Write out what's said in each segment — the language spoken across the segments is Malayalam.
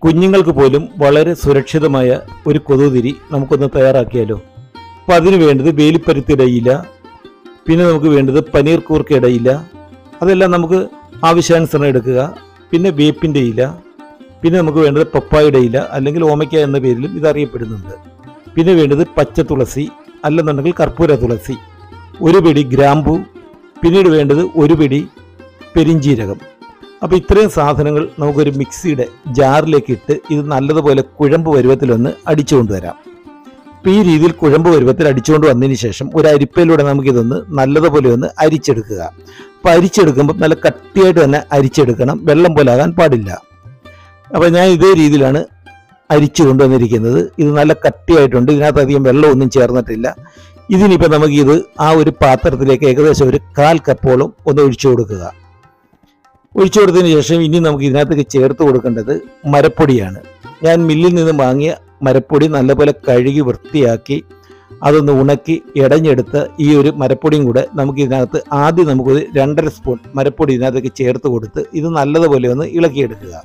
കുഞ്ഞുങ്ങൾക്ക് പോലും വളരെ സുരക്ഷിതമായ ഒരു കൊതുകുതിരി നമുക്കൊന്ന് തയ്യാറാക്കിയാലോ അപ്പോൾ അതിന് വേണ്ടത് വേലിപ്പരുത്തിയുടെ ഇല പിന്നെ നമുക്ക് വേണ്ടത് പനീർ കൂർക്കയുടെ ഇല അതെല്ലാം നമുക്ക് ആവശ്യാനുസരണം എടുക്കുക പിന്നെ വേപ്പിൻ്റെ ഇല പിന്നെ നമുക്ക് വേണ്ടത് പപ്പായുടെ ഇല അല്ലെങ്കിൽ ഓമയ്ക്ക എന്ന പേരിലും ഇത് അറിയപ്പെടുന്നുണ്ട് പിന്നെ വേണ്ടത് പച്ച തുളസി അല്ലെന്നുണ്ടെങ്കിൽ കർപ്പൂര തുളസി ഒരു പിടി ഗ്രാമ്പു പിന്നീട് വേണ്ടത് ഒരു പിടി പെരിഞ്ചീരകം അപ്പോൾ ഇത്രയും സാധനങ്ങൾ നമുക്കൊരു മിക്സിയുടെ ജാറിലേക്ക് ഇട്ട് ഇത് നല്ലതുപോലെ കുഴമ്പ് പരുവത്തിലൊന്ന് അടിച്ചു കൊണ്ടുവരാം അപ്പോൾ ഈ രീതിയിൽ കുഴമ്പ് പരുവത്തിൽ അടിച്ചുകൊണ്ട് വന്നതിന് ശേഷം ഒരു അരിപ്പയിലൂടെ നമുക്കിതൊന്ന് നല്ലതുപോലെ ഒന്ന് അരിച്ചെടുക്കുക അപ്പോൾ അരിച്ചെടുക്കുമ്പോൾ നല്ല കട്ടിയായിട്ട് തന്നെ അരിച്ചെടുക്കണം വെള്ളം പോലെ ആകാൻ പാടില്ല അപ്പോൾ ഞാൻ ഇതേ രീതിയിലാണ് അരിച്ചു കൊണ്ടുവന്നിരിക്കുന്നത് ഇത് നല്ല കട്ടിയായിട്ടുണ്ട് ഇതിനകത്ത് അധികം വെള്ളമൊന്നും ചേർന്നിട്ടില്ല ഇതിനിപ്പോൾ നമുക്കിത് ആ ഒരു പാത്രത്തിലേക്ക് ഏകദേശം ഒരു കാൽ കപ്പോളം ഒന്ന് ഒഴിച്ചു കൊടുക്കുക ഒഴിച്ചു കൊടുത്തതിന് ശേഷം ഇനി നമുക്ക് ഇതിനകത്തേക്ക് ചേർത്ത് കൊടുക്കേണ്ടത് മരപ്പൊടിയാണ് ഞാൻ മില്ലിൽ നിന്ന് വാങ്ങിയ മരപ്പൊടി നല്ലപോലെ കഴുകി വൃത്തിയാക്കി അതൊന്ന് ഉണക്കി ഇടഞ്ഞെടുത്ത് ഈ ഒരു മരപ്പൊടിയും കൂടെ നമുക്ക് ഇതിനകത്ത് ആദ്യം നമുക്കൊരു രണ്ടര സ്പൂൺ മരപ്പൊടി ഇതിനകത്തേക്ക് ചേർത്ത് കൊടുത്ത് ഇത് നല്ലതുപോലെ ഒന്ന് ഇളക്കിയെടുക്കുക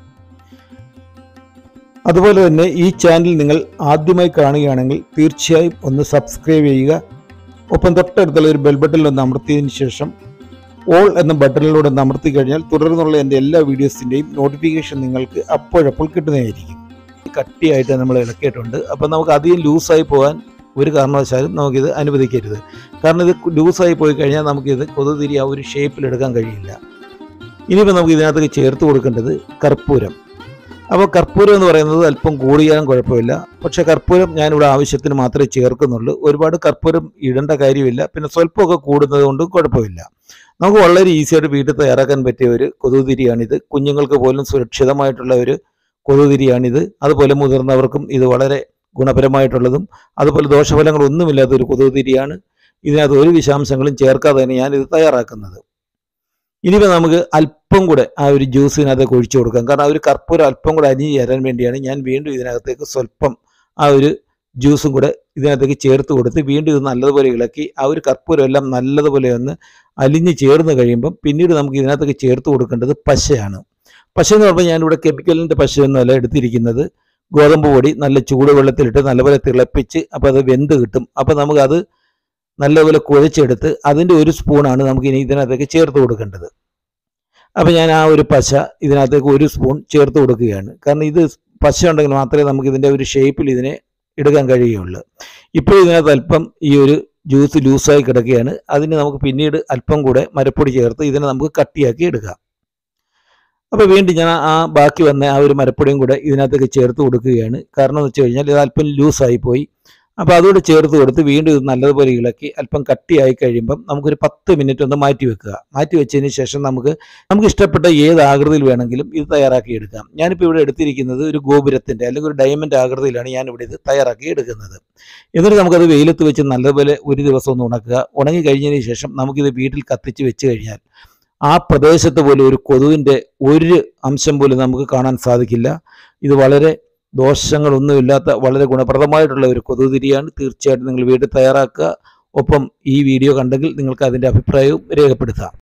അതുപോലെ തന്നെ ഈ ചാനൽ നിങ്ങൾ ആദ്യമായി കാണുകയാണെങ്കിൽ തീർച്ചയായും ഒന്ന് സബ്സ്ക്രൈബ് ചെയ്യുക ഒപ്പം തൊട്ടടുത്തുള്ള ഒരു ബെൽ ബട്ടണിൽ ഒന്ന് അമർത്തിയതിന് ശേഷം ഓൾ എന്ന ബട്ടണിലൂടെ ഒന്ന് അമർത്തി കഴിഞ്ഞാൽ തുടർന്നുള്ള എൻ്റെ എല്ലാ വീഡിയോസിൻ്റെയും നോട്ടിഫിക്കേഷൻ നിങ്ങൾക്ക് അപ്പോഴപ്പോൾ കിട്ടുന്നതായിരിക്കും കട്ടിയായിട്ട് നമ്മൾ ഇളക്കിയിട്ടുണ്ട് അപ്പം നമുക്ക് അധികം ലൂസായി പോകാൻ ഒരു കാരണവശാലും നമുക്കിത് അനുവദിക്കരുത് കാരണം ഇത് ലൂസായി പോയി കഴിഞ്ഞാൽ നമുക്കിത് കൊതുതിരി ആ ഒരു ഷേപ്പിലെടുക്കാൻ കഴിയില്ല ഇനിയിപ്പോൾ നമുക്ക് ഇതിനകത്തേക്ക് ചേർത്ത് കൊടുക്കേണ്ടത് കർപ്പൂരം അപ്പോൾ കർപ്പൂരം എന്ന് പറയുന്നത് അല്പം കൂടിയാലും കുഴപ്പമില്ല പക്ഷേ കർപ്പൂരം ഞാനിവിടെ ആവശ്യത്തിന് മാത്രമേ ചേർക്കുന്നുള്ളൂ ഒരുപാട് കർപ്പൂരം ഇടേണ്ട കാര്യമില്ല പിന്നെ സ്വല്പമൊക്കെ കൂടുന്നത് കൊണ്ട് കുഴപ്പമില്ല നമുക്ക് വളരെ ഈസിയായിട്ട് വീട്ടിൽ തയ്യാറാക്കാൻ പറ്റിയ ഒരു കൊതുകുതിരിയാണിത് കുഞ്ഞുങ്ങൾക്ക് പോലും സുരക്ഷിതമായിട്ടുള്ള ഒരു കൊതുകുതിരിയാണിത് അതുപോലെ മുതിർന്നവർക്കും ഇത് വളരെ ഗുണപരമായിട്ടുള്ളതും അതുപോലെ ദോഷഫലങ്ങളൊന്നുമില്ലാത്ത ഒരു കൊതുകുതിരിയാണ് ഇതിനകത്ത് ഒരു വിഷാംശങ്ങളും ചേർക്കാതെ തന്നെ ഞാനിത് തയ്യാറാക്കുന്നത് ഇനിയിപ്പോൾ നമുക്ക് അല്പം കൂടെ ആ ഒരു ജ്യൂസിനകത്തേക്ക് ഒഴിച്ചു കൊടുക്കാം കാരണം ആ ഒരു കർപ്പൂരം അല്പം കൂടെ അരിഞ്ഞ് ചേരാൻ വേണ്ടിയാണ് ഞാൻ വീണ്ടും ഇതിനകത്തേക്ക് സ്വല്പം ആ ഒരു ജ്യൂസും കൂടെ ഇതിനകത്തേക്ക് ചേർത്ത് കൊടുത്ത് വീണ്ടും ഇത് നല്ലതുപോലെ ഇളക്കി ആ ഒരു കർപ്പൂരം എല്ലാം നല്ലതുപോലെ ഒന്ന് അലിഞ്ഞ് ചേർന്ന് കഴിയുമ്പം പിന്നീട് നമുക്ക് ഇതിനകത്തേക്ക് ചേർത്ത് കൊടുക്കേണ്ടത് പശയാണ് പശ എന്ന് പറയുമ്പോൾ ഞാനിവിടെ കെമിക്കലിൻ്റെ പശയൊന്നുമല്ല എടുത്തിരിക്കുന്നത് ഗോതമ്പ് പൊടി നല്ല ചൂടുവെള്ളത്തിലിട്ട് നല്ലപോലെ തിളപ്പിച്ച് അപ്പോൾ അത് വെന്ത് കിട്ടും അപ്പോൾ നമുക്കത് നല്ലപോലെ കുഴച്ചെടുത്ത് അതിൻ്റെ ഒരു സ്പൂണാണ് നമുക്ക് ഇനി ഇതിനകത്തേക്ക് ചേർത്ത് കൊടുക്കേണ്ടത് അപ്പോൾ ഞാൻ ആ ഒരു പശ ഇതിനകത്തേക്ക് ഒരു സ്പൂൺ ചേർത്ത് കൊടുക്കുകയാണ് കാരണം ഇത് പശ ഉണ്ടെങ്കിൽ മാത്രമേ നമുക്ക് ഇതിൻ്റെ ഒരു ഷേപ്പിൽ ഇതിനെ എടുക്കാൻ കഴിയുകയുള്ളൂ ഇപ്പോൾ ഇതിനകത്ത് അല്പം ഈ ഒരു ജ്യൂസ് ലൂസായി കിടക്കുകയാണ് അതിന് നമുക്ക് പിന്നീട് അല്പം കൂടെ മരപ്പൊടി ചേർത്ത് ഇതിനെ നമുക്ക് കട്ടിയാക്കി എടുക്കാം അപ്പോൾ വീണ്ടും ഞാൻ ആ ബാക്കി വന്ന ആ ഒരു മരപ്പൊടിയും കൂടെ ഇതിനകത്തേക്ക് ചേർത്ത് കൊടുക്കുകയാണ് കാരണം എന്ന് വെച്ച് കഴിഞ്ഞാൽ ഇത് അല്പം ലൂസായി പോയി അപ്പോൾ അതുകൂടെ ചേർത്ത് കൊടുത്ത് വീണ്ടും ഇത് നല്ലതുപോലെ ഇളക്കി അല്പം കട്ടിയായി കഴിയുമ്പം നമുക്കൊരു പത്ത് മിനിറ്റ് ഒന്ന് മാറ്റി വെക്കുക മാറ്റി വെച്ചതിന് ശേഷം നമുക്ക് നമുക്ക് ഇഷ്ടപ്പെട്ട ഏത് ആകൃതിയിൽ വേണമെങ്കിലും ഇത് തയ്യാറാക്കി എടുക്കാം ഞാനിപ്പോൾ ഇവിടെ എടുത്തിരിക്കുന്നത് ഒരു ഗോപുരത്തിൻ്റെ അല്ലെങ്കിൽ ഒരു ഡയമണ്ട് ആകൃതിയിലാണ് ഞാൻ ഇവിടെ ഇത് തയ്യാറാക്കി എടുക്കുന്നത് എന്നിട്ട് നമുക്കത് വെയിലത്ത് വെച്ച് നല്ലപോലെ ഒരു ദിവസം ഒന്ന് ഉണക്കുക ഉണങ്ങി കഴിഞ്ഞതിന് ശേഷം നമുക്കിത് വീട്ടിൽ കത്തിച്ച് വെച്ച് കഴിഞ്ഞാൽ ആ പ്രദേശത്ത് പോലും ഒരു കൊതുവിൻ്റെ ഒരു അംശം പോലും നമുക്ക് കാണാൻ സാധിക്കില്ല ഇത് വളരെ ദോഷങ്ങളൊന്നുമില്ലാത്ത വളരെ ഗുണപ്രദമായിട്ടുള്ള ഒരു കൊതുകുതിരിയാണ് തീർച്ചയായിട്ടും നിങ്ങൾ വീട്ടിൽ തയ്യാറാക്കുക ഒപ്പം ഈ വീഡിയോ കണ്ടെങ്കിൽ നിങ്ങൾക്ക് അതിൻ്റെ അഭിപ്രായവും രേഖപ്പെടുത്താം